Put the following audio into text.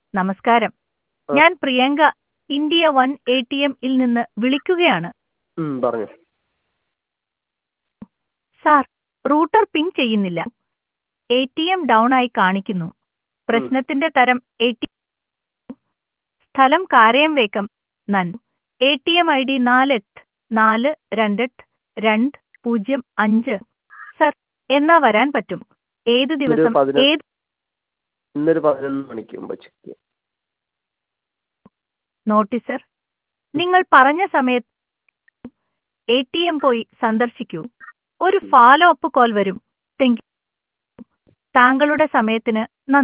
നമസ്കാരം ആ. ഞാൻ Priyanka India one A T എമ്മിൽ നിന്ന് വിളിക്കുകയാണ് ഉം, പറഞ്ഞോ സാർ റൂട്ടർ പിങ് ചെയ്യുന്നില്ല എ ടി എം ഡൗൺ ആയി കാണിക്കുന്നു പ്രശ്നത്തിന്റെ തരം എ ടി സ്ഥലം കാരയം നൻ A T M I D നാല് എട്ട് നാല് രണ്ട് എട്ട് രണ്ട് പൂജ്യം അഞ്ച് സർ എന്നാ വരാൻ പറ്റും ഏത് ദിവസം പതിന- ഏത് ഇന്നൊരു പതിനൊന്ന് മണിക്ക് മുമ്പ് ചെക്ക് ചെയ്യാം നോട്ടീസർ നിങ്ങൾ പറഞ്ഞ സമയത്ത് എ ടി എം പോയി സന്ദർശിക്കൂ ഒരു ഫോളോ അപ്പ് കോൾ വരും താങ്ക് യു താങ്കളുടെ സമയത്തിന് നന്ദി